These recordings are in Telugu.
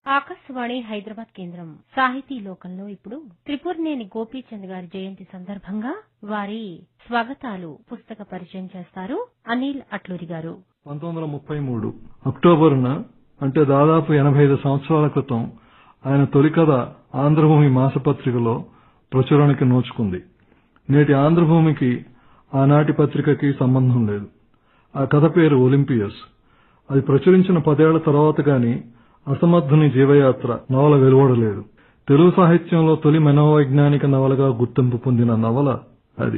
ఆకాశవాణి హైదరాబాద్ కేంద్రం సాహితీ లోకంలో ఇప్పుడు త్రిపురనేని గోపీచంద్ గారి జయంతి సందర్భంగా వారి స్వాగతాలు పుస్తక పరిచయం చేస్తారు అనిల్ అట్లూరి గారు పంతొమ్మిది వందల ముప్పై మూడు అక్టోబరున అంటే దాదాపు ఎనభై ఐదు సంవత్సరాల క్రితం ఆయన తొలి కథ ఆంధ్రభూమి మాసపత్రికలో ప్రచురణకి నోచుకుంది నేటి ఆంధ్రభూమికి ఆనాటి పత్రికకి సంబంధం లేదు ఆ కథ పేరు ఒలింపియస్ అది ప్రచురించిన పదేళ్ల తర్వాత గాని అసమర్థుని జీవయాత్ర నవల వెలువడలేదు తెలుగు సాహిత్యంలో తొలి మనోవైజ్ఞానిక నవలగా గుర్తింపు పొందిన నవల అది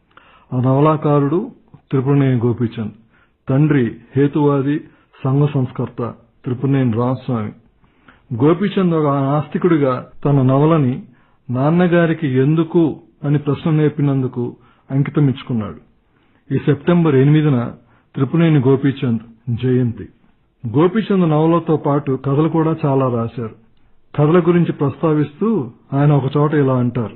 ఆ నవలాకారుడు త్రిపురనేని గోపీచంద్ తండ్రి హేతువాది సంఘ సంస్కర్త త్రిపురనేని రామస్వామి గోపీచంద్ ఒక నాస్తికుడిగా తన నవలని నాన్నగారికి ఎందుకు అని ప్రశ్న నేర్పినందుకు అంకితమిచ్చుకున్నాడు ఈ సెప్టెంబర్ ఎనిమిదిన త్రిపునేని గోపీచంద్ జయంతి గోపీచంద్ నవలతో పాటు కథలు కూడా చాలా రాశారు కథల గురించి ప్రస్తావిస్తూ ఆయన ఒక చోట ఇలా అంటారు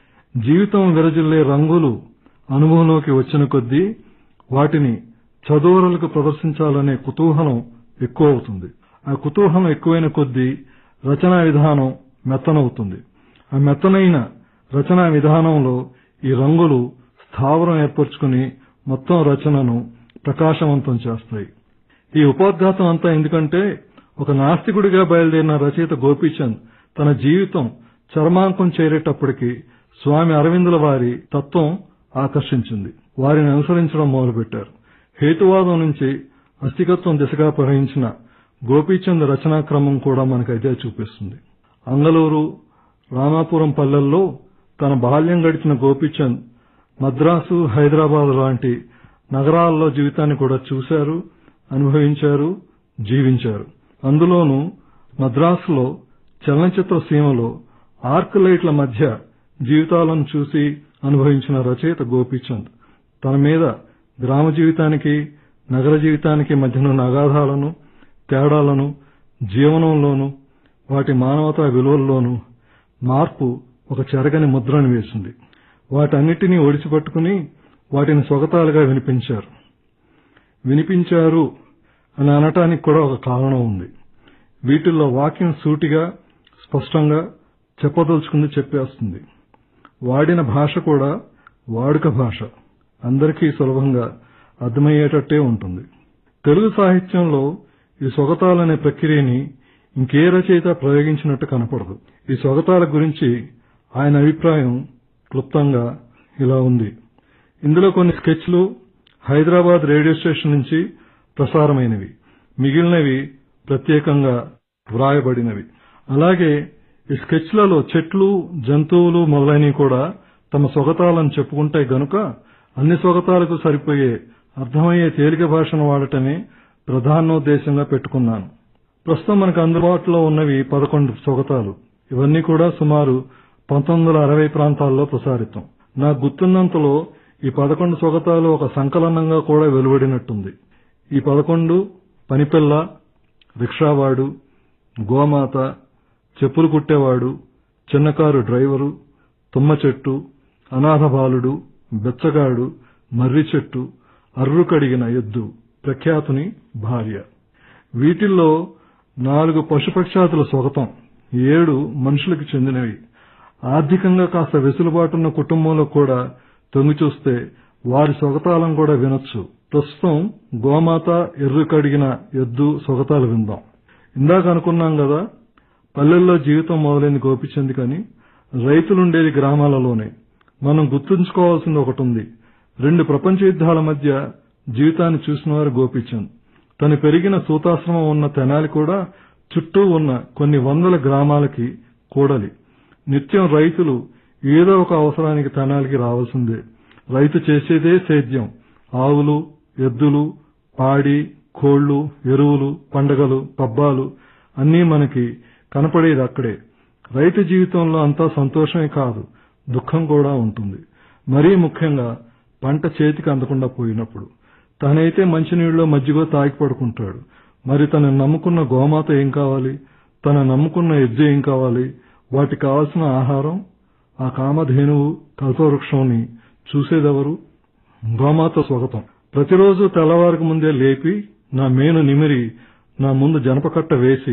జీవితం విరజిల్లే రంగులు అనుభవంలోకి వచ్చిన కొద్దీ వాటిని చదువరులకు ప్రదర్శించాలనే కుతూహలం ఎక్కువ అవుతుంది ఆ కుతూహలం ఎక్కువైన కొద్దీ రచనా విధానం మెత్తనవుతుంది ఆ మెత్తనైన రచనా విధానంలో ఈ రంగులు స్థావరం ఏర్పరచుకుని మొత్తం రచనను ప్రకాశవంతం చేస్తాయి ఈ ఉపోద్ఘాతం అంతా ఎందుకంటే ఒక నాస్తికుడిగా బయలుదేరిన రచయిత గోపీచంద్ తన జీవితం చర్మాంకం చేరేటప్పటికి స్వామి అరవిందుల వారి తత్వం ఆకర్షించింది వారిని అనుసరించడం మొదలుపెట్టారు హేతువాదం నుంచి అస్థికత్వం దిశగా ప్రవహించిన గోపీచంద్ రచనా క్రమం కూడా మనకు అదే చూపిస్తుంది అంగలూరు రామాపురం పల్లెల్లో తన బాల్యం గడిచిన గోపీచంద్ మద్రాసు హైదరాబాద్ లాంటి నగరాల్లో జీవితాన్ని కూడా చూశారు అనుభవించారు జీవించారు అందులోనూ మద్రాసులో చలనచిత్ర సీమలో ఆర్క్ లైట్ల మధ్య జీవితాలను చూసి అనుభవించిన రచయిత గోపీచంద్ తన మీద గ్రామ జీవితానికి నగర జీవితానికి మధ్యనున్న అగాధాలను తేడాలను జీవనంలోనూ వాటి మానవతా విలువల్లోనూ మార్పు ఒక చెరగని ముద్రను వేసింది వాటన్నిటినీ ఒడిచిపట్టుకుని వాటిని స్వగతాలుగా వినిపించారు వినిపించారు అని అనటానికి కూడా ఒక కారణం ఉంది వీటిల్లో వాక్యం సూటిగా స్పష్టంగా చెప్పదలుచుకుంది చెప్పేస్తుంది వాడిన భాష కూడా వాడుక భాష అందరికీ సులభంగా అర్థమయ్యేటట్టే ఉంటుంది తెలుగు సాహిత్యంలో ఈ స్వగతాలనే ప్రక్రియని ఇంకే రచయిత ప్రయోగించినట్టు కనపడదు ఈ స్వగతాల గురించి ఆయన అభిప్రాయం క్లుప్తంగా ఇలా ఉంది ఇందులో కొన్ని స్కెచ్లు హైదరాబాద్ రేడియో స్టేషన్ నుంచి ప్రసారమైనవి మిగిలినవి ప్రత్యేకంగా వ్రాయబడినవి అలాగే ఈ స్కెచ్లలో చెట్లు జంతువులు మొదలైనవి కూడా తమ స్వగతాలను చెప్పుకుంటాయి గనుక అన్ని స్వగతాలకు సరిపోయే అర్థమయ్యే తేలిక భాషను వాడటమే ప్రధానోద్దేశంగా పెట్టుకున్నాను ప్రస్తుతం మనకు అందుబాటులో ఉన్నవి పదకొండు స్వగతాలు ఇవన్నీ కూడా సుమారు పంతొమ్మిది వందల అరవై ప్రాంతాల్లో ప్రసారితం నాకు గుర్తున్నంతలో ఈ పదకొండు స్వగతాలు ఒక సంకలనంగా కూడా వెలువడినట్టుంది ఈ పదకొండు పనిపిల్ల రిక్షావాడు గోమాత చెప్పులు కుట్టేవాడు చిన్నకారు డ్రైవరు తుమ్మ చెట్టు అనాథ బాలుడు బెచ్చగాడు మర్రి చెట్టు అర్రు కడిగిన ఎద్దు ప్రఖ్యాతుని భార్య వీటిల్లో నాలుగు పశుపక్షాతుల స్వగతం ఏడు మనుషులకు చెందినవి ఆర్థికంగా కాస్త వెసులుబాటున్న కుటుంబంలో కూడా తొంగి చూస్తే వారి స్వగతాలను కూడా వినొచ్చు ప్రస్తుతం గోమాత ఎర్రు కడిగిన ఎద్దు స్వగతాలు విందాం ఇందాక అనుకున్నాం కదా పల్లెల్లో జీవితం మొదలైంది గోపిచంద్ కానీ రైతులుండేది గ్రామాలలోనే మనం గుర్తుంచుకోవాల్సింది ఒకటి ఉంది రెండు ప్రపంచ యుద్ధాల మధ్య జీవితాన్ని చూసినవారు గోపిచంద్ తను పెరిగిన సూతాశ్రమం ఉన్న తెనాలి కూడా చుట్టూ ఉన్న కొన్ని వందల గ్రామాలకి కూడలి నిత్యం రైతులు ఏదో ఒక అవసరానికి తెనాలికి రావాల్సిందే రైతు చేసేదే సేద్యం ఆవులు ఎద్దులు పాడి కోళ్లు ఎరువులు పండగలు పబ్బాలు అన్నీ మనకి కనపడేది అక్కడే రైతు జీవితంలో అంతా సంతోషమే కాదు దుఃఖం కూడా ఉంటుంది మరీ ముఖ్యంగా పంట చేతికి అందకుండా పోయినప్పుడు తనైతే మంచినీళ్ళలో మజ్జిగో తాగి పడుకుంటాడు మరి తను నమ్ముకున్న గోమాత ఏం కావాలి తన నమ్ముకున్న ఎద్దు ఏం కావాలి వాటికి కావాల్సిన ఆహారం ఆ కామధేనువు కల్పవృక్షంని చూసేదెవరు గోమాత స్వాగతం ప్రతిరోజు తెల్లవారికి ముందే లేపి నా మేను నిమిరి నా ముందు జనపకట్ట వేసి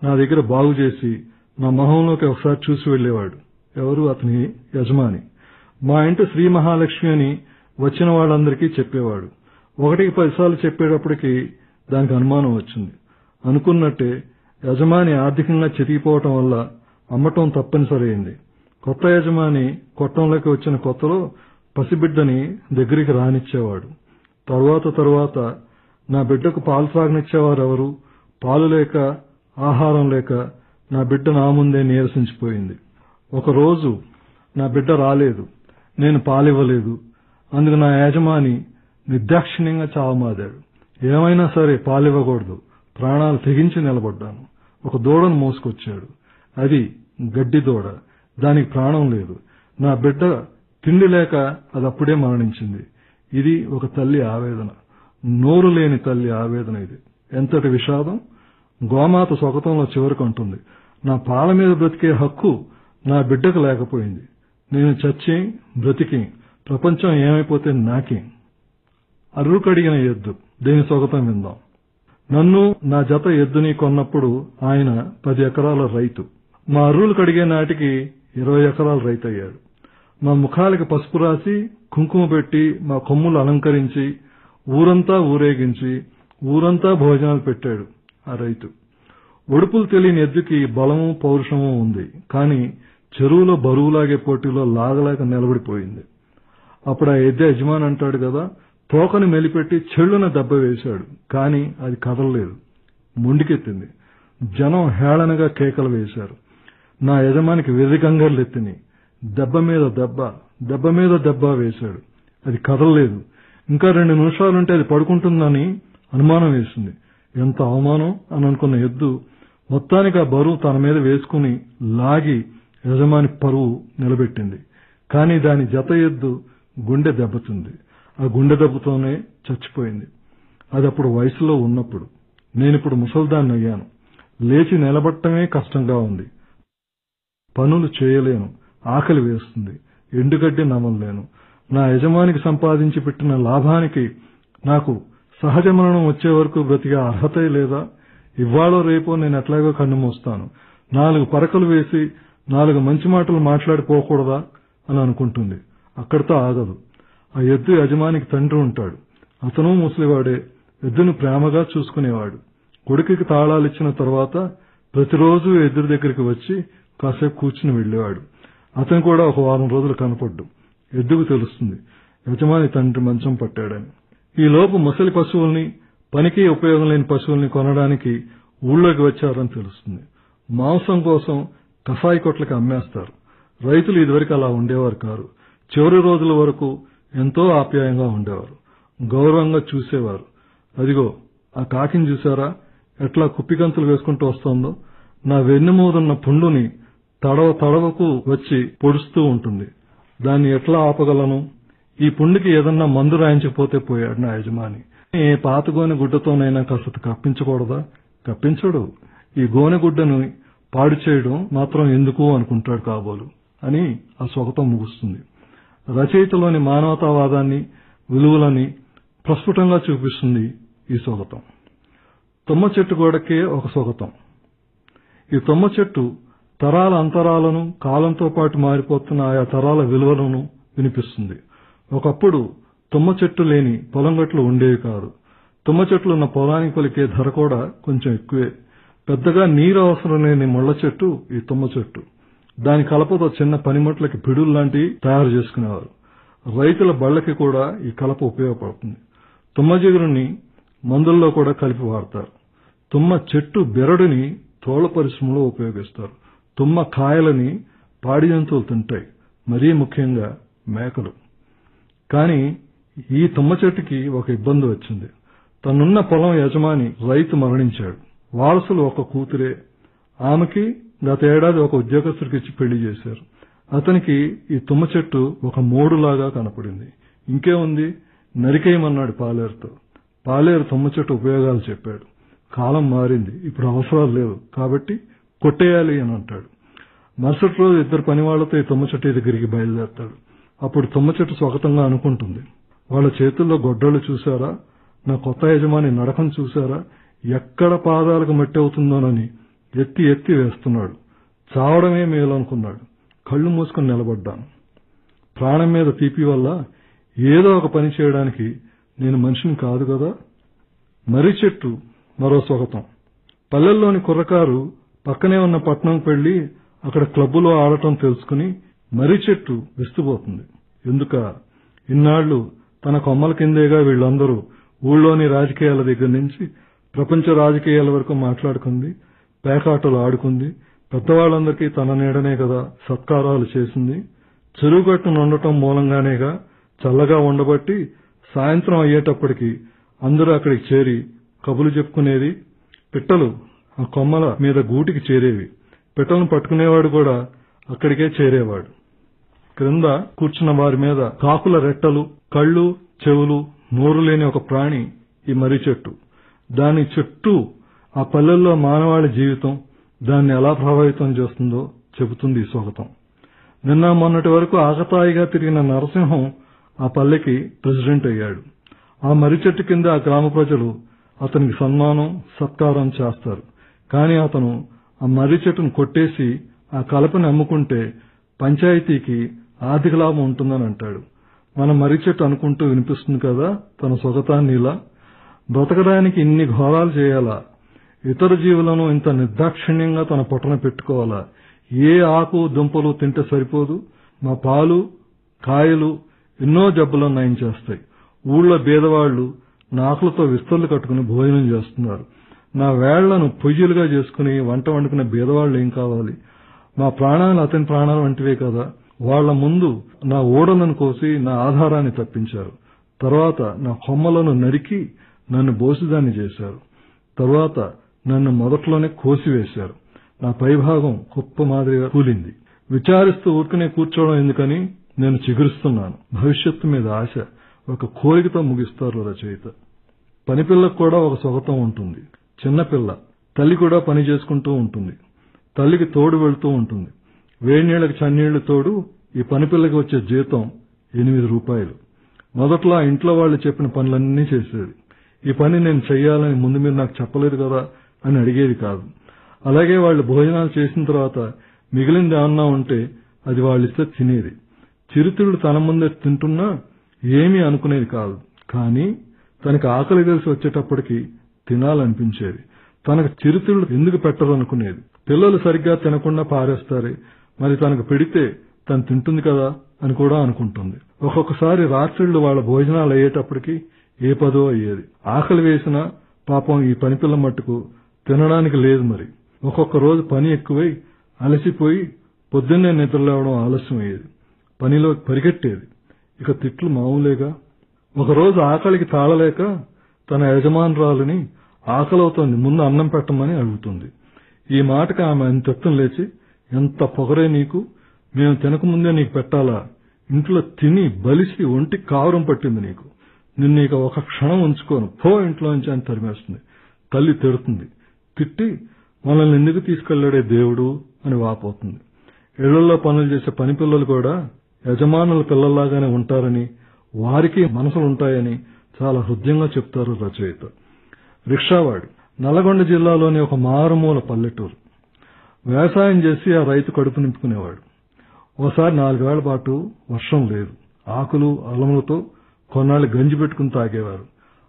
నా దగ్గర బాగు చేసి నా మొహంలోకి ఒకసారి చూసి వెళ్ళేవాడు ఎవరు అతని యజమాని మా ఇంటి శ్రీ మహాలక్ష్మి అని వచ్చిన వాళ్ళందరికీ చెప్పేవాడు ఒకటికి పదిసార్లు చెప్పేటప్పటికి దానికి అనుమానం వచ్చింది అనుకున్నట్టే యజమాని ఆర్థికంగా చితికిపోవటం వల్ల అమ్మటం తప్పనిసరి అయింది కొత్త యజమాని కొట్టంలోకి వచ్చిన కొత్తలో పసిబిడ్డని దగ్గరికి రానిచ్చేవాడు తరువాత తరువాత నా బిడ్డకు పాలు త్రాగనిచ్చేవారెవరు పాలు లేక ఆహారం లేక నా బిడ్డ నా ముందే నీరసించిపోయింది ఒకరోజు నా బిడ్డ రాలేదు నేను పాలివ్వలేదు అందుకు నా యజమాని నిర్దాక్షిణ్యంగా చావమాదాడు ఏమైనా సరే పాలివ్వకూడదు ప్రాణాలు తెగించి నిలబడ్డాను ఒక దూడను మోసుకొచ్చాడు అది గడ్డి దూడ దానికి ప్రాణం లేదు నా బిడ్డ తిండి లేక అది అప్పుడే మరణించింది ఇది ఒక తల్లి ఆవేదన నోరు లేని తల్లి ఆవేదన ఇది ఎంతటి విషాదం గోమాత స్వగతంలో చివరికి అంటుంది నా పాల మీద బ్రతికే హక్కు నా బిడ్డకు లేకపోయింది నేను చచ్చి బ్రతికి ప్రపంచం ఏమైపోతే నాకేం అర్రు కడిగిన ఎద్దు దేని స్వగతం విందాం నన్ను నా జత ఎద్దుని కొన్నప్పుడు ఆయన పది ఎకరాల రైతు మా అర్రులు కడిగే నాటికి ఇరవై ఎకరాల రైతు అయ్యాడు మా ముఖాలకి పసుపు రాసి కుంకుమ పెట్టి మా కొమ్ములు అలంకరించి ఊరంతా ఊరేగించి ఊరంతా భోజనాలు పెట్టాడు ఆ రైతు ఒడుపులు తెలియని ఎద్దుకి బలము పౌరుషము ఉంది కానీ చెరువులో బరువులాగే పోటీలో లాగలేక నిలబడిపోయింది అప్పుడు ఆ ఎద్దు యజమాని అంటాడు కదా తోకని మెలిపెట్టి చెళ్ళున దెబ్బ వేశాడు కానీ అది కదలలేదు ముండికెత్తింది జనం హేళనగా కేకలు వేశారు నా యజమానికి వెర్రిగంగర్లు ఎత్తిని దెబ్బ మీద దెబ్బ దెబ్బ మీద దెబ్బ వేశాడు అది కదలలేదు ఇంకా రెండు నిమిషాలుంటే అది పడుకుంటుందని అనుమానం వేసింది ఎంత అవమానం అని అనుకున్న ఎద్దు మొత్తానికి ఆ బరువు తన మీద వేసుకుని లాగి యజమాని పరువు నిలబెట్టింది కానీ దాని జత ఎద్దు గుండె దెబ్బతింది ఆ గుండె దెబ్బతోనే చచ్చిపోయింది అది అప్పుడు వయసులో ఉన్నప్పుడు నేనిప్పుడు ముసల్దాన్ని అయ్యాను లేచి నిలబట్టమే కష్టంగా ఉంది పనులు చేయలేను ఆకలి వేస్తుంది ఎండుగడ్డి నమలలేను నా యజమానికి సంపాదించి పెట్టిన లాభానికి నాకు సహజ మరణం వచ్చే వరకు బ్రతికే అర్హత లేదా ఇవాళో రేపో నేను ఎట్లాగో కన్ను మూస్తాను నాలుగు పరకలు వేసి నాలుగు మంచి మాటలు మాట్లాడిపోకూడదా అని అనుకుంటుంది అక్కడితో ఆగదు ఆ ఎద్దు యజమానికి తండ్రి ఉంటాడు అతను ముసలివాడే ఎద్దును ప్రేమగా చూసుకునేవాడు కొడుకుకి తాళాలు ఇచ్చిన తర్వాత ప్రతిరోజు ఎద్దుడి దగ్గరికి వచ్చి కాసేపు కూర్చుని వెళ్లేవాడు అతను కూడా ఒక వారం రోజులు కనపడ్డు ఎద్దుకు తెలుస్తుంది యజమాని తండ్రి మంచం పట్టాడని ఈ లోపు ముసలి పశువుల్ని పనికి ఉపయోగం లేని పశువుల్ని కొనడానికి ఊళ్ళోకి వచ్చారని తెలుస్తుంది మాంసం కోసం కషాయి కొట్లకి అమ్మేస్తారు రైతులు ఇదివరకు అలా ఉండేవారు కారు చివరి రోజుల వరకు ఎంతో ఆప్యాయంగా ఉండేవారు గౌరవంగా చూసేవారు అదిగో ఆ కాకిని చూసారా ఎట్లా కుప్పికంతులు వేసుకుంటూ వస్తోందో నా వెన్నెమూదున్న పుండుని తడవ తడవకు వచ్చి పొడుస్తూ ఉంటుంది దాన్ని ఎట్లా ఆపగలను ఈ పుండుకి ఏదన్నా మందు రాయించకపోతే పోయాడు నా యజమాని ఏ పాత గోనె గుడ్డతోనైనా కాస్త కప్పించకూడదా కప్పించడు ఈ గోనె గుడ్డను పాడు చేయడం మాత్రం ఎందుకు అనుకుంటాడు కాబోలు అని ఆ స్వగతం ముగుస్తుంది రచయితలోని మానవతావాదాన్ని విలువలని ప్రస్ఫుటంగా చూపిస్తుంది ఈ స్వగతం తుమ్మ చెట్టు గోడకే ఒక స్వగతం ఈ తుమ్మ చెట్టు తరాల అంతరాలను కాలంతో పాటు మారిపోతున్న ఆయా తరాల విలువలను వినిపిస్తుంది ఒకప్పుడు తుమ్మ చెట్టు లేని పొలం గట్లు ఉండేవి కాదు తుమ్మ చెట్లు ఉన్న పొలానికి పలికే ధర కూడా కొంచెం ఎక్కువే పెద్దగా నీరు అవసరం లేని ముళ్ళ చెట్టు ఈ తుమ్మ చెట్టు దాని కలపతో చిన్న పనిముట్లకి పిడులు లాంటివి తయారు చేసుకునేవారు రైతుల బళ్ళకి కూడా ఈ కలప ఉపయోగపడుతుంది తుమ్మ జిగురుని మందుల్లో కూడా కలిపి వాడతారు తుమ్మ చెట్టు బెరడుని తోళ్ల పరిశ్రమలో ఉపయోగిస్తారు తుమ్మ కాయలని పాడి జంతువులు తింటాయి మరీ ముఖ్యంగా మేకలు కానీ ఈ తుమ్మ చెట్టుకి ఒక ఇబ్బంది వచ్చింది తనున్న పొలం యజమాని రైతు మరణించాడు వారసులు ఒక కూతురే ఆమెకి గత ఏడాది ఒక ఉద్యోగస్తుడికి ఇచ్చి పెళ్లి చేశారు అతనికి ఈ తుమ్మ చెట్టు ఒక మోడులాగా కనపడింది ఇంకేముంది నరికేయమన్నాడు పాలేరుతో పాలేరు తుమ్మ చెట్టు ఉపయోగాలు చెప్పాడు కాలం మారింది ఇప్పుడు అవసరాలు లేవు కాబట్టి కొట్టేయాలి అని అంటాడు మరుసటి రోజు ఇద్దరు పనివాళ్లతో ఈ తుమ్మ చెట్టు దగ్గరికి బయలుదేరతాడు అప్పుడు తుమ్మ చెట్టు స్వాగతంగా అనుకుంటుంది వాళ్ళ చేతుల్లో గొడ్డళ్ళు చూశారా నా కొత్త యజమాని నడకం చూశారా ఎక్కడ పాదాలకు మట్టి అవుతుందోనని ఎత్తి ఎత్తి వేస్తున్నాడు చావడమే మేలు అనుకున్నాడు కళ్ళు మూసుకొని నిలబడ్డాను ప్రాణం మీద తీపి వల్ల ఏదో ఒక పని చేయడానికి నేను మనిషిని కాదు కదా మర్రి చెట్టు మరో స్వాగతం పల్లెల్లోని కుర్రకారు పక్కనే ఉన్న పట్నంకి వెళ్లి అక్కడ క్లబ్బులో ఆడటం తెలుసుకుని మర్రి చెట్టు విస్తుపోతుంది ఎందుక ఇన్నాళ్లు తన కొమ్మల కిందేగా వీళ్ళందరూ ఊళ్ళోని రాజకీయాల దగ్గర నుంచి ప్రపంచ రాజకీయాల వరకు మాట్లాడుకుంది పేకాటలు ఆడుకుంది పెద్దవాళ్ళందరికీ తన నీడనే కదా సత్కారాలు చేసింది చెరువుగట్టును ఉండటం మూలంగానేగా చల్లగా ఉండబట్టి సాయంత్రం అయ్యేటప్పటికి అందరూ అక్కడికి చేరి కబులు చెప్పుకునేది పిట్టలు ఆ కొమ్మల మీద గూటికి చేరేవి పిట్టలను పట్టుకునేవాడు కూడా అక్కడికే చేరేవాడు క్రింద కూర్చున్న వారి మీద కాకుల రెట్టలు కళ్ళు చెవులు నోరు లేని ఒక ప్రాణి ఈ మర్రి చెట్టు దాని చుట్టూ ఆ పల్లెల్లో మానవాళి జీవితం దాన్ని ఎలా ప్రభావితం చేస్తుందో చెబుతుంది ఈ స్వాగతం నిన్న మొన్నటి వరకు ఆకతాయిగా తిరిగిన నరసింహం ఆ పల్లెకి ప్రెసిడెంట్ అయ్యాడు ఆ మర్రి చెట్టు కింద ఆ గ్రామ ప్రజలు అతనికి సన్మానం సత్కారం చేస్తారు కానీ అతను ఆ మర్రి చెట్టును కొట్టేసి ఆ కలపని అమ్ముకుంటే పంచాయతీకి ఆర్థిక లాభం ఉంటుందని అంటాడు మన మర్రి చెట్టు అనుకుంటూ వినిపిస్తుంది కదా తన సొగతాన్ని ఇలా బ్రతకడానికి ఇన్ని ఘోరాలు చేయాలా ఇతర జీవులను ఇంత నిర్దాక్షిణ్యంగా తన పొట్టన పెట్టుకోవాలా ఏ ఆకు దుంపలు తింటే సరిపోదు మా పాలు కాయలు ఎన్నో జబ్బులను నయం చేస్తాయి ఊళ్ళో బీదవాళ్లు నాకులతో విస్తర్లు కట్టుకుని భోజనం చేస్తున్నారు నా వేళ్లను పొయ్యిలుగా చేసుకుని వంట వండుకునే బీదవాళ్లు ఏం కావాలి మా ప్రాణాలు అతని ప్రాణాలు వంటివే కదా వాళ్ల ముందు నా ఓడలను కోసి నా ఆధారాన్ని తప్పించారు తర్వాత నా కొమ్మలను నరికి నన్ను బోసిదాన్ని చేశారు తరువాత నన్ను మొదట్లోనే కోసివేశారు నా పైభాగం కుప్ప మాదిరిగా కూలింది విచారిస్తూ ఊరికనే కూర్చోవడం ఎందుకని నేను చిగురుస్తున్నాను భవిష్యత్తు మీద ఆశ ఒక కోరికతో ముగిస్తారు రచయిత పనిపిల్లకు కూడా ఒక సొగతం ఉంటుంది చిన్నపిల్ల తల్లి కూడా పని చేసుకుంటూ ఉంటుంది తల్లికి తోడు వెళ్తూ ఉంటుంది వేడినీళ్లకు చన్నీళ్లు తోడు ఈ పనిపిల్లకి వచ్చే జీతం ఎనిమిది రూపాయలు మొదట్లో ఆ ఇంట్లో వాళ్ళు చెప్పిన పనులన్నీ చేసేది ఈ పని నేను చెయ్యాలని ముందు మీరు నాకు చెప్పలేదు కదా అని అడిగేది కాదు అలాగే వాళ్ళు భోజనాలు చేసిన తర్వాత మిగిలింది ఏమన్నా ఉంటే అది వాళ్ళిస్తే తినేది చిరుతిళ్ళు తన ముందే తింటున్నా ఏమీ అనుకునేది కాదు కానీ తనకి ఆకలి తెలిసి వచ్చేటప్పటికి తినాలనిపించేది తనకు చిరుతిళ్ళు ఎందుకు పెట్టరు అనుకునేది పిల్లలు సరిగ్గా తినకుండా పారేస్తారే మరి తనకు పెడితే తను తింటుంది కదా అని కూడా అనుకుంటుంది ఒక్కొక్కసారి రాత్రిళ్లు వాళ్ళ భోజనాలు అయ్యేటప్పటికి ఏ పదో అయ్యేది ఆకలి వేసినా పాపం ఈ పనిపిల్ల మట్టుకు తినడానికి లేదు మరి ఒక్కొక్క రోజు పని ఎక్కువై అలసిపోయి పొద్దున్నే నిద్రలేవడం ఆలస్యం అయ్యేది పనిలో పరిగెట్టేది ఇక తిట్లు మామూలేగా ఒకరోజు ఆకలికి తాళలేక తన యజమానురాలిని ఆకలవుతోంది ముందు అన్నం పెట్టమని అడుగుతుంది ఈ మాటకి ఆమె అంతెత్తం లేచి ఎంత పొగరే నీకు మేము తినకముందే నీకు పెట్టాలా ఇంట్లో తిని బలిసి ఒంటి కావరం పట్టింది నీకు నిన్ను ఇక ఒక క్షణం ఉంచుకోను పో ఇంట్లోంచి అని తరిమేస్తుంది తల్లి తిడుతుంది తిట్టి మనల్ని ఎందుకు తీసుకెళ్లాడే దేవుడు అని వాపోతుంది ఇళ్లలో పనులు చేసే పని పిల్లలు కూడా యజమానుల పిల్లల్లాగానే ఉంటారని వారికి మనసులుంటాయని చాలా హృదయంగా చెప్తారు రచయిత రిక్షావాడు నల్గొండ జిల్లాలోని ఒక మారుమూల పల్లెటూరు వ్యవసాయం చేసి ఆ రైతు కడుపు నింపుకునేవాడు ఓసారి నాలుగేళ్ల పాటు వర్షం లేదు ఆకులు అలములతో కొన్నాళ్ళు గంజి పెట్టుకుని తాగేవారు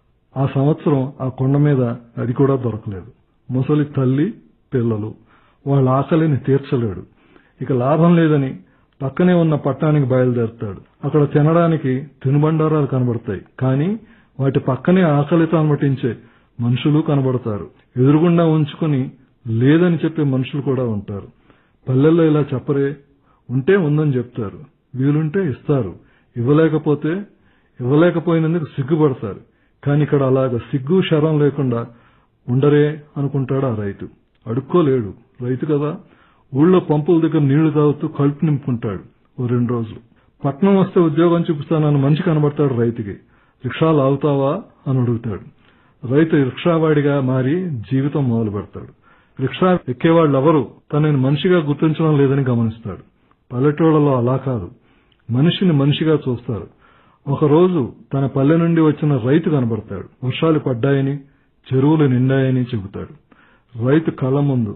ఆ సంవత్సరం ఆ కొండ మీద అది కూడా దొరకలేదు ముసలి తల్లి పిల్లలు వాళ్ళ ఆకలిని తీర్చలేడు ఇక లాభం లేదని పక్కనే ఉన్న పట్టణానికి బయలుదేరుతాడు అక్కడ తినడానికి తినుబండారాలు కనబడతాయి కానీ వాటి పక్కనే ఆకలితో అనుమతించే మనుషులు కనబడతారు ఎదురుగుండా ఉంచుకుని లేదని చెప్పే మనుషులు కూడా ఉంటారు పల్లెల్లో ఇలా చెప్పరే ఉంటే ఉందని చెప్తారు వీలుంటే ఇస్తారు ఇవ్వలేకపోతే ఇవ్వలేకపోయినందుకు సిగ్గుపడతారు కానీ ఇక్కడ అలాగ సిగ్గు శరం లేకుండా ఉండరే అనుకుంటాడు ఆ రైతు అడుక్కోలేడు రైతు కదా ఊళ్ళో పంపుల దగ్గర నీళ్లు తాగుతూ కడుపు నింపుకుంటాడు ఓ రెండు రోజులు పట్నం వస్తే ఉద్యోగం చూపిస్తానని మనిషి కనబడతాడు రైతుకి రిక్షాలు ఆగుతావా అని అడుగుతాడు రైతు రిక్షావాడిగా మారి జీవితం మొదలు పెడతాడు రిక్షా ఎక్కేవాళ్ళెవరూ తనని మనిషిగా గుర్తించడం లేదని గమనిస్తాడు పల్లెటూళ్ళలో అలా కాదు మనిషిని మనిషిగా చూస్తారు ఒకరోజు తన పల్లె నుండి వచ్చిన రైతు కనబడతాడు వర్షాలు పడ్డాయని చెరువులు నిండాయని చెబుతాడు రైతు కళ్ళ ముందు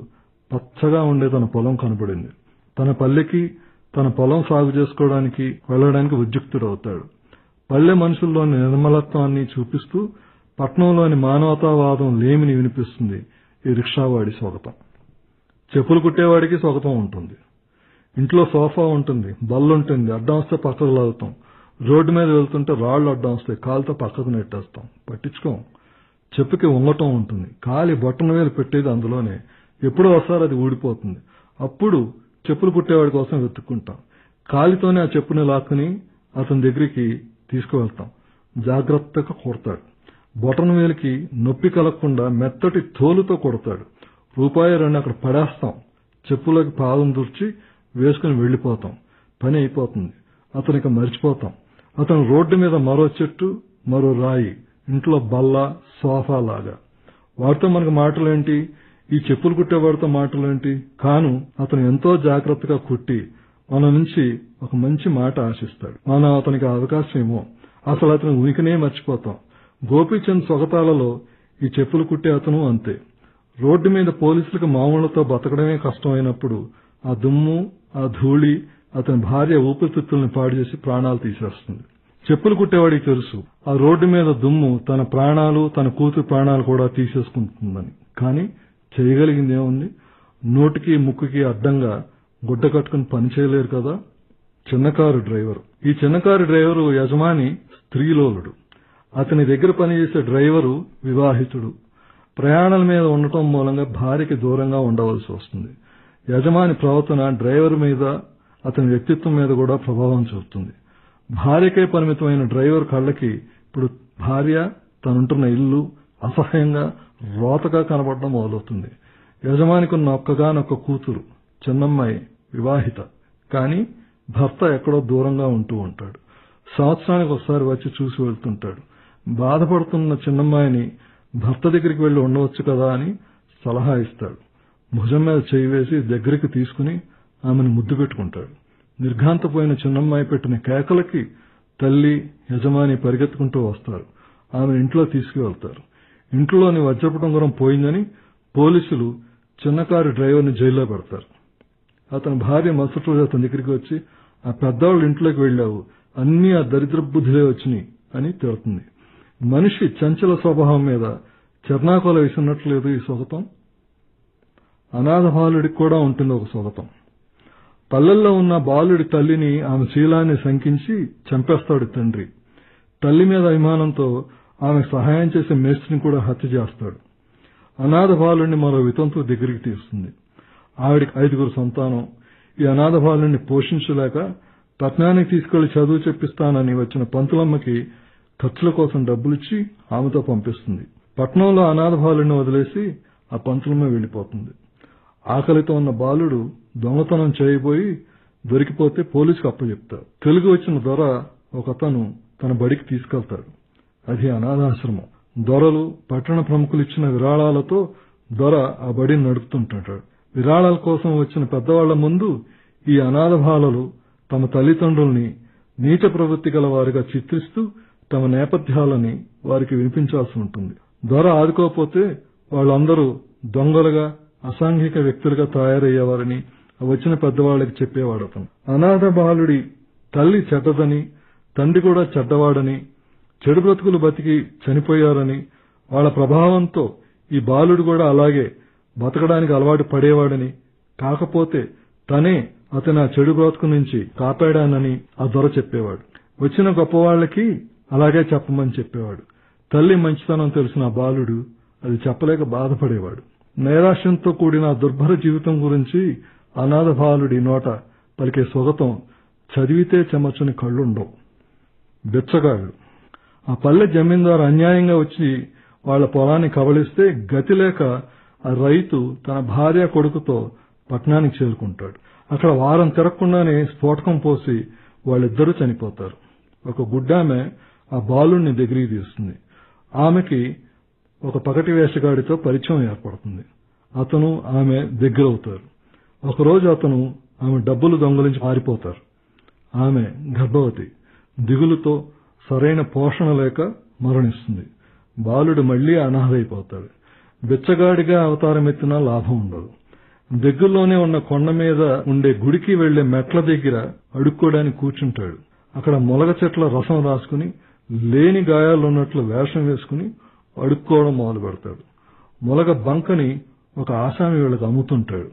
పచ్చగా ఉండే తన పొలం కనబడింది తన పల్లెకి తన పొలం సాగు చేసుకోవడానికి వెళ్ళడానికి ఉద్యుక్తుడవుతాడు పల్లె మనుషుల్లోని నిర్మలత్వాన్ని చూపిస్తూ పట్నంలోని మానవతావాదం లేమిని వినిపిస్తుంది ఈ రిక్షావాడి స్వాగతం చెప్పులు కుట్టేవాడికి స్వాగతం ఉంటుంది ఇంట్లో సోఫా ఉంటుంది బల్ల ఉంటుంది అడ్డం వస్తే పక్కకు లాగుతాం రోడ్డు మీద వెళ్తుంటే రాళ్లు అడ్డం వస్తాయి కాలుతో పక్కకు నెట్టేస్తాం పట్టించుకోం చెప్పుకి వంగటం ఉంటుంది కాలి బొట్టన వేలు పెట్టేది అందులోనే ఎప్పుడో ఒకసారి అది ఊడిపోతుంది అప్పుడు చెప్పులు కుట్టేవాడి కోసం వెతుక్కుంటాం కాలితోనే ఆ చెప్పుని లాక్కుని అతని దగ్గరికి తీసుకువెళ్తాం జాగ్రత్తగా కొడతాడు బొటన వేలికి నొప్పి కలగకుండా మెత్తటి తోలుతో కొడతాడు రూపాయి రెండు అక్కడ పడేస్తాం చెప్పులోకి పాదం దూర్చి వేసుకుని వెళ్లిపోతాం పని అయిపోతుంది అతనికి మర్చిపోతాం అతను రోడ్డు మీద మరో చెట్టు మరో రాయి ఇంట్లో బల్ల సోఫా లాగా వాడితో మనకు మాటలేంటి ఈ చెప్పులు కుట్టేవాడితో మాటలేంటి కాను అతను ఎంతో జాగ్రత్తగా కుట్టి మన నుంచి ఒక మంచి మాట ఆశిస్తాడు మనం అతనికి అవకాశం ఏమో అసలు అతని ఉనికినే మర్చిపోతాం గోపీచంద్ స్వగతాలలో ఈ చెప్పులు కుట్టే అతను అంతే రోడ్డు మీద పోలీసులకు మామూలుతో బతకడమే కష్టమైనప్పుడు ఆ దుమ్ము ఆ ధూళి అతని భార్య ఊపిరితిత్తుల్ని పాడు చేసి ప్రాణాలు తీసేస్తుంది చెప్పులు కుట్టేవాడికి తెలుసు ఆ రోడ్డు మీద దుమ్ము తన ప్రాణాలు తన కూతురు ప్రాణాలు కూడా తీసేసుకుంటుందని కానీ చేయగలిగింది ఏముంది నోటికి ముక్కుకి అడ్డంగా గుడ్డ కట్టుకుని పని చేయలేరు కదా చిన్నకారు డ్రైవర్ ఈ చిన్నకారు డ్రైవరు యజమాని స్త్రీలోలుడు అతని దగ్గర పనిచేసే డ్రైవరు వివాహితుడు ప్రయాణాల మీద ఉండటం మూలంగా భార్యకి దూరంగా ఉండవలసి వస్తుంది యజమాని ప్రవర్తన డ్రైవర్ మీద అతని వ్యక్తిత్వం మీద కూడా ప్రభావం చూపుతుంది భార్యకే పరిమితమైన డ్రైవర్ కళ్ళకి ఇప్పుడు భార్య తనుంటున్న ఇల్లు అసహ్యంగా రోతగా కనబడడం మొదలవుతుంది యజమానికి ఉన్న ఒక్కగానొక్క కూతురు చిన్నమ్మాయి వివాహిత కానీ భర్త ఎక్కడో దూరంగా ఉంటూ ఉంటాడు సంవత్సరానికి ఒకసారి వచ్చి చూసి వెళ్తుంటాడు బాధపడుతున్న చిన్నమ్మాయిని భర్త దగ్గరికి వెళ్లి ఉండవచ్చు కదా అని సలహా ఇస్తాడు భుజం మీద చేయి వేసి దగ్గరికి తీసుకుని ఆమెను ముద్దు పెట్టుకుంటాడు నిర్ఘాంతపోయిన చిన్నమ్మాయి పెట్టిన కేకలకి తల్లి యజమాని పరిగెత్తుకుంటూ వస్తారు ఆమె ఇంట్లో తీసుకువెళ్తారు ఇంట్లోని వజ్రపుటంగురం పోయిందని పోలీసులు చిన్నకారు డ్రైవర్ని జైల్లో పెడతారు అతని భార్య మరుసటి రోజు అతని దగ్గరికి వచ్చి ఆ పెద్దవాళ్ళ ఇంట్లోకి వెళ్ళావు అన్నీ ఆ దరిద్ర బుద్ధిలే వచ్చినాయి అని తిడుతుంది మనిషి చంచల స్వభావం మీద చెర్నాకోల వేసినట్లేదు ఈ స్వగతం అనాథ బాలుడికి కూడా ఉంటుంది ఒక స్వగతం పల్లెల్లో ఉన్న బాలుడి తల్లిని ఆమె శీలాన్ని శంకించి చంపేస్తాడు తండ్రి తల్లి మీద అభిమానంతో ఆమె సహాయం చేసే మేస్త్రిని కూడా హత్య చేస్తాడు అనాథ బాలుడిని మరో వితంతు దగ్గరికి తీస్తుంది ఆవిడికి ఐదుగురు సంతానం ఈ అనాథ బాలుడిని పోషించలేక పట్నానికి తీసుకెళ్లి చదువు చెప్పిస్తానని వచ్చిన పంతులమ్మకి ఖర్చుల కోసం డబ్బులిచ్చి ఆమెతో పంపిస్తుంది పట్నంలో అనాథ బాలుడిని వదిలేసి ఆ పంతులమ్మ వెళ్లిపోతుంది ఆకలితో ఉన్న బాలుడు దొంగతనం చేయబోయి దొరికిపోతే పోలీసుకు అప్పచెప్తారు తెలుగు వచ్చిన దొర ఒకతను తన బడికి తీసుకెళ్తాడు అది అనాథాశ్రమం దొరలు పట్టణ ప్రముఖులు ఇచ్చిన విరాళాలతో దొర ఆ బడిని నడుపుతుంటాడు విరాళాల కోసం వచ్చిన పెద్దవాళ్ల ముందు ఈ అనాథ బాలలు తమ తల్లిదండ్రుల్ని నీచ ప్రవృత్తి గల వారిగా చిత్రిస్తూ తమ నేపథ్యాలని వారికి వినిపించాల్సి ఉంటుంది దొర ఆదుకోకపోతే వాళ్ళందరూ దొంగలుగా అసాంఘిక వ్యక్తులుగా తయారయ్యేవారని వచ్చిన పెద్దవాళ్ళకి చెప్పేవాడు అతను అనాథ బాలుడి తల్లి చెడ్డదని తండ్రి కూడా చెడ్డవాడని చెడు బ్రతుకులు బతికి చనిపోయారని వాళ్ళ ప్రభావంతో ఈ బాలుడు కూడా అలాగే బతకడానికి అలవాటు పడేవాడని కాకపోతే తనే అతను ఆ చెడు బ్రతుకు నుంచి కాపాడానని ఆ దొర చెప్పేవాడు వచ్చిన గొప్పవాళ్లకి అలాగే చెప్పమని చెప్పేవాడు తల్లి మంచితనం తెలిసిన ఆ బాలుడు అది చెప్పలేక బాధపడేవాడు నైరాశ్యంతో కూడిన ఆ దుర్భర జీవితం గురించి అనాథ బాలుడి నోట పలికే స్వగతం చదివితే చెమర్చని కళ్ళుండవు బిచ్చగాళ్ళు ఆ పల్లె జమీందారు అన్యాయంగా వచ్చి వాళ్ల పొలాన్ని కబళిస్తే గతి లేక ఆ రైతు తన భార్య కొడుకుతో పట్టణానికి చేరుకుంటాడు అక్కడ వారం తిరగకుండానే స్ఫోటకం పోసి వాళ్ళిద్దరూ చనిపోతారు ఒక గుడ్డామె ఆ బాలుణ్ణి దగ్గరికి తీస్తుంది ఆమెకి ఒక పగటి వేషగాడితో పరిచయం ఏర్పడుతుంది అతను ఆమె దగ్గరవుతారు ఒకరోజు అతను ఆమె డబ్బులు దొంగలించి పారిపోతారు ఆమె గర్భవతి దిగులుతో సరైన పోషణ లేక మరణిస్తుంది బాలుడు మళ్లీ అనాథైపోతాడు బిచ్చగాడిగా అవతారం ఎత్తినా లాభం ఉండదు దగ్గరలోనే ఉన్న కొండ మీద ఉండే గుడికి వెళ్లే మెట్ల దగ్గర అడుక్కోవడానికి కూర్చుంటాడు అక్కడ మొలగ చెట్ల రసం రాసుకుని లేని గాయాలున్నట్లు వేషం వేసుకుని అడుక్కోవడం మొదలు పెడతాడు మొలగ బంకని ఒక ఆసామి వీళ్ళకి అమ్ముతుంటాడు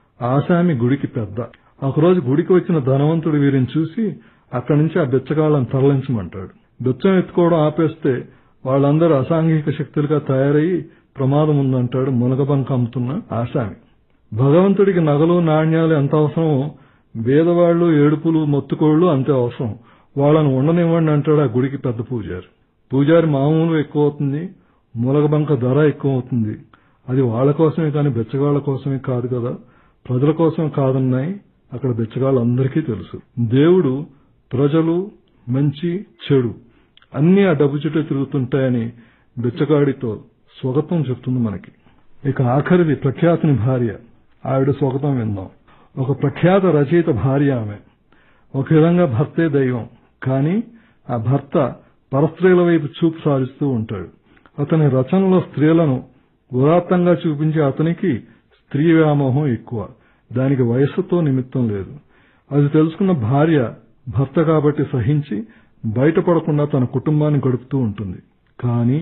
ఆసామి గుడికి పెద్ద ఒకరోజు గుడికి వచ్చిన ధనవంతుడు వీరిని చూసి అక్కడి నుంచి ఆ బిచ్చగాళ్ళని తరలించమంటాడు బిచ్చం ఎత్తుకోవడం ఆపేస్తే వాళ్ళందరూ అసాంఘిక శక్తులుగా తయారయ్యి ప్రమాదం ఉందంటాడు మునగబంక అమ్ముతున్న ఆసామి భగవంతుడికి నగలు నాణ్యాలు ఎంత అవసరమో బీదవాళ్లు ఏడుపులు మొత్తుకోళ్లు అంతే అవసరం వాళ్ళని ఉండనివ్వండి అంటాడు ఆ గుడికి పెద్ద పూజారి పూజారి మామూలు ఎక్కువ అవుతుంది ములగబంక ధర ఎక్కువ అవుతుంది అది వాళ్ళ కోసమే కానీ బెచ్చగాళ్ల కోసమే కాదు కదా ప్రజల కోసం కాదన్నాయి అక్కడ బెచ్చగాళ్ళందరికీ తెలుసు దేవుడు ప్రజలు మంచి చెడు అన్ని ఆ డబ్బు చుట్టూ తిరుగుతుంటాయని బిచ్చగాడితో స్వాగతం చెప్తుంది మనకి ఇక ఆఖరిది ప్రఖ్యాతుని భార్య ఆవిడ స్వాగతం విందాం ఒక ప్రఖ్యాత రచయిత భార్య ఆమె ఒక విధంగా భర్తే దైవం కానీ ఆ భర్త పరస్త్రీల వైపు చూపు సారిస్తూ ఉంటాడు అతని రచనలో స్త్రీలను ఉదాత్తంగా చూపించే అతనికి స్త్రీ వ్యామోహం ఎక్కువ దానికి వయస్సుతో నిమిత్తం లేదు అది తెలుసుకున్న భార్య భర్త కాబట్టి సహించి బయటపడకుండా తన కుటుంబాన్ని గడుపుతూ ఉంటుంది కానీ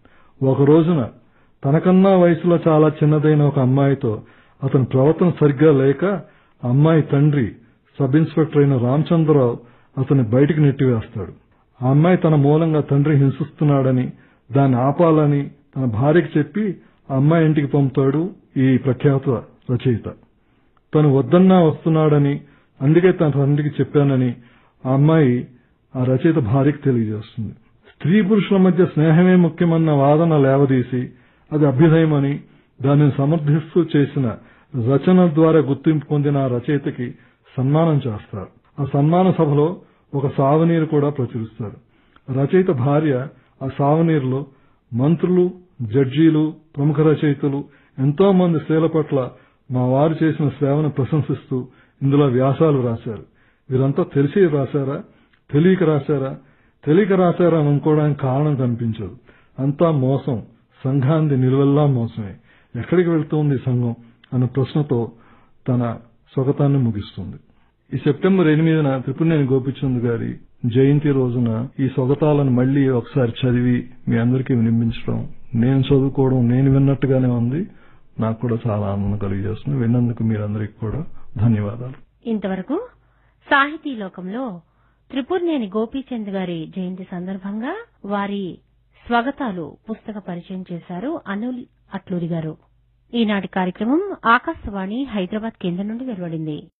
ఒక రోజున తనకన్నా వయసులో చాలా చిన్నదైన ఒక అమ్మాయితో అతని ప్రవర్తన సరిగ్గా లేక అమ్మాయి తండ్రి సబ్ ఇన్స్పెక్టర్ అయిన రామచంద్రరావు అతన్ని బయటికి నెట్టివేస్తాడు ఆ అమ్మాయి తన మూలంగా తండ్రి హింసిస్తున్నాడని దాన్ని ఆపాలని తన భార్యకి చెప్పి ఆ అమ్మాయి ఇంటికి పంపుతాడు ఈ ప్రఖ్యాత రచయిత తను వద్దన్నా వస్తున్నాడని అందుకే తన తండ్రికి చెప్పానని ఆ అమ్మాయి ఆ రచయిత భార్యకి తెలియజేస్తుంది స్త్రీ పురుషుల మధ్య స్నేహమే ముఖ్యమన్న వాదన లేవదీసి అది అభ్యుదయమని దానిని సమర్థిస్తూ చేసిన రచన ద్వారా గుర్తింపు పొందిన ఆ రచయితకి సన్మానం చేస్తారు ఆ సన్మాన సభలో ఒక సావనీరు కూడా ప్రచురిస్తారు రచయిత భార్య ఆ సావనీరులో మంత్రులు జడ్జీలు ప్రముఖ రచయితలు ఎంతో మంది స్త్రీల పట్ల మా వారు చేసిన సేవను ప్రశంసిస్తూ ఇందులో వ్యాసాలు రాశారు వీరంతా తెలిసి రాశారా తెలియక రాశారా తెలియక రాశారా అని అనుకోవడానికి కారణం కనిపించదు అంతా మోసం సంఘాన్ని నిలువెల్లా మోసమే ఎక్కడికి వెళ్తోంది సంఘం అన్న ప్రశ్నతో తన స్వగతాన్ని ముగిస్తుంది ఈ సెప్టెంబర్ ఎనిమిదిన త్రిపురనేని గోపిచంద్ గారి జయంతి రోజున ఈ స్వగతాలను మళ్లీ ఒకసారి చదివి మీ అందరికీ వినిపించడం నేను చదువుకోవడం నేను విన్నట్టుగానే ఉంది నాకు కూడా చాలా ఆనందం కలిగజేస్తుంది విన్నందుకు మీరందరికీ కూడా ధన్యవాదాలు ఇంతవరకు సాహితీ లోకంలో త్రిపుర్నేని గోపీచంద్ గారి జయంతి సందర్భంగా వారి స్వాగతాలు పుస్తక పరిచయం చేశారు అనుల్ అట్లూరి గారు ఈనాటి కార్యక్రమం ఆకాశవాణి హైదరాబాద్ కేంద్రం నుండి వెలువడింది